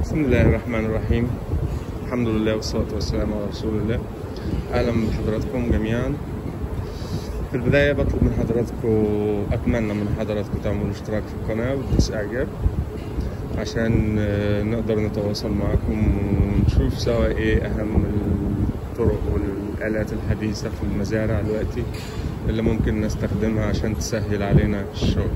بسم الله الرحمن الرحيم الحمد لله والصلاة والسلام على رسول الله أهلا بحضراتكم جميعا في البداية بطلب من حضراتكم أتمنى من حضراتكم تعملوا اشتراك في القناة وتدوس إعجاب عشان آه، نقدر نتواصل معكم ونشوف سوا إيه أهم الطرق والآلات الحديثة في المزارع دلوقتي اللي ممكن نستخدمها عشان تسهل علينا الشغل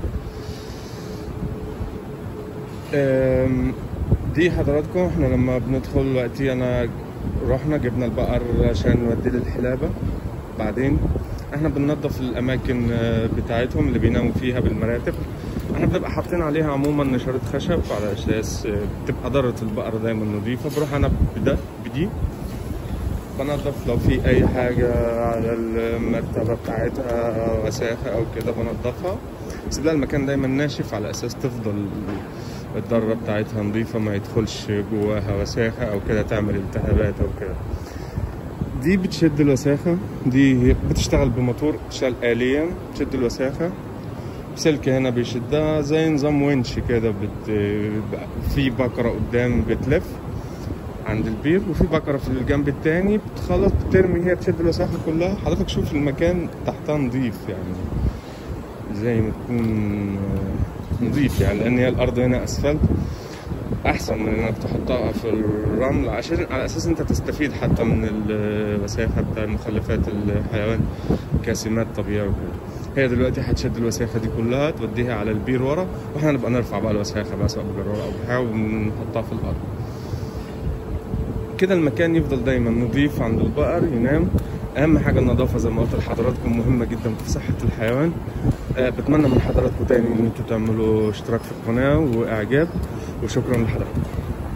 أم، دي حضراتكم احنا لما بندخل دلوقتي انا رحنا جبنا البقر عشان نوديه للحلابة بعدين احنا بننظف الاماكن آه، بتاعتهم اللي بيناموا فيها بالمراتب احنا بنبقى حاطين عليها عموما نشارة خشب على اساس آه، تبقى ضرة البقر دايما نظيفة بروح انا بده بدي بنظف لو في اي حاجة على المرتبة بتاعتها وساخة او كده بنظفها بس بلاقي المكان دايما ناشف على اساس تفضل الضرة بتاعتها نظيفة ما يدخلش جواها وساخة او كده تعمل التهابات او كده دي بتشد الوساخة دي هي بتشتغل بموتور شال آليا بتشد الوساخة سلك هنا بيشدها زي نظام ونش كده بت... في بكرة قدام بتلف عند البير وفي بكرة في الجنب التاني بتخلص بترمي هي بتشد الوساخة كلها حضرتك شوف المكان تحتها نظيف يعني زي ما تكون آه، نظيف يعني لأن هي الأرض هنا أسفلت أحسن من إنك تحطها في الرمل عشان على أساس أنت تستفيد حتى من الوساخة بتاع مخلفات الحيوان كسمات طبيعية وكده هي دلوقتي هتشد الوساخة دي كلها توديها على البير ورا واحنا نبقى نرفع بقى الوساخة بقى سواء بجرارة أو بحاجة ونحطها في الأرض كده المكان يفضل دايما نظيف عند البقر ينام اهم حاجه النظافه زي ما قلت لحضراتكم مهمه جدا في صحه الحيوان أه بتمنى من حضراتكم تاني ان انتوا تعملوا اشتراك في القناه واعجاب وشكرا لحضراتكم